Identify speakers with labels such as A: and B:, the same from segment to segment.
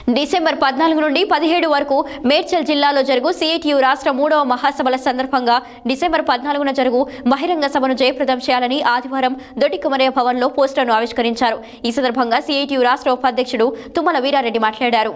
A: December పద్నాలుగు నుండి పదిహేడు వరకు మేడ్చల్ జిల్లాలో జరుగు సిఐటియు రాష్ట్ర మూడవ మహాసభల సందర్భంగా డిసెంబర్ పద్నాలుగున జరుగు బహిరంగ సభను జయప్రదం చేయాలని ఆదివారం దొడ్డికుమరయ్య భవన్లో పోస్టర్ను ఆవిష్కరించారు ఈ సందర్భంగా సిఐటియు రాష్ట్ర ఉపాధ్యక్షుడు తుమ్మల వీరారెడ్డి మాట్లాడారు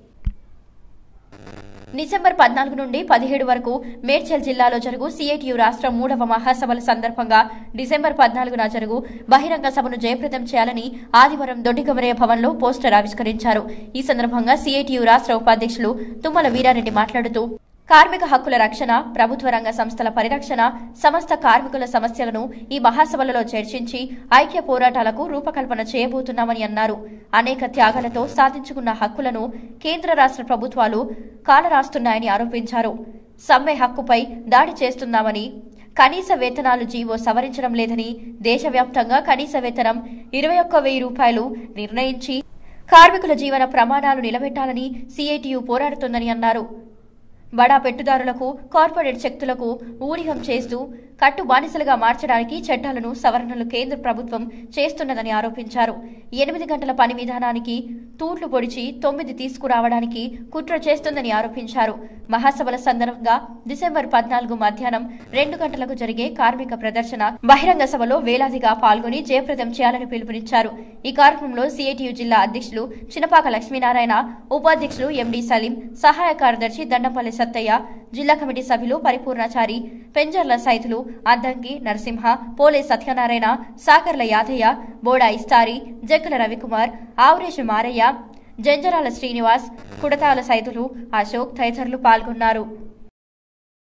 A: డిసెంబర్ పద్నాలుగు నుండి పదిహేడు వరకు మేడ్చల్ జిల్లాలో జరుగు సిఐటియు రాష్ట్ర మూడవ మహాసభల సందర్భంగా డిసెంబర్ పద్నాలుగున జరుగు బహిరంగ సభను జయప్రదం చేయాలని ఆదివారం దొడ్డిగమరయ్య భవన్లో పోస్టర్ ఆవిష్కరించారు ఈ సందర్భంగా సిఐటియు రాష్ట్ర ఉపాధ్యక్షులు తుమ్మల వీరారెడ్డి మాట్లాడుతూ కార్మిక హక్కుల రక్షణ ప్రభుత్వ రంగ సంస్థల పరిరక్షణ సమస్త కార్మికుల సమస్యలను ఈ మహాసభలలో చర్చించి ఐక్య పోరాటాలకు రూపకల్పన చేయబోతున్నామని అన్నారు అనేక త్యాగాలతో సాధించుకున్న హక్కులను కేంద్ర రాష్ట్ర ప్రభుత్వాలు కాలరాస్తున్నాయని ఆరోపించారు సమ్మె హక్కుపై దాడి చేస్తున్నామని కనీస వేతనాలు జీవో సవరించడం లేదని దేశవ్యాప్తంగా కనీస వేతనం ఇరవై ఒక్క వెయ్యి రూపాయలు నిర్ణయించి కార్మికుల జీవన ప్రమాణాలు నిలబెట్టాలని సిఐటియు పోరాడుతోందని అన్నారు బడా పెట్టుదారులకు కార్పొరేట్ శక్తులకు ఊడిగం చేస్తూ కట్టు బానిసలుగా మార్చడానికి చట్టాలను సవరణలు కేంద్ర ప్రభుత్వం చేస్తున్నదని ఆరోపించారు ఎనిమిది గంటల పని విధానానికి తూట్లు పొడిచి తొమ్మిది తీసుకురావడానికి కుట్ర చేస్తుందని ఆరోపించారు మహాసభల సందర్భంగా డిసెంబర్ పద్నాలుగు మధ్యాహ్నం రెండు గంటలకు జరిగే కార్మిక ప్రదర్శన బహిరంగ సభలో వేలాదిగా పాల్గొని జయప్రదం చేయాలని పిలుపునిచ్చారు ఈ కార్యక్రమంలో సిఐటియు జిల్లా అధ్యక్షులు చినపాక లక్ష్మీనారాయణ ఉపాధ్యక్షులు ఎండి సలీం సహాయ కార్యదర్శి దండంపల్లి సత్తయ్య జిల్లా కమిటీ సభ్యులు పరిపూర్ణాచారి పెంజర్ల సైతులు అద్దంకి నరసింహ పోలే సత్యనారాయణ సాకర్ల యాదయ్య బోడా ఇస్తారి జక్కల రవికుమార్ ఆవురేషు మారయ్య జంజరాల శ్రీనివాస్ కుడతాల సైతులు అశోక్ తదితరులు పాల్గొన్నారు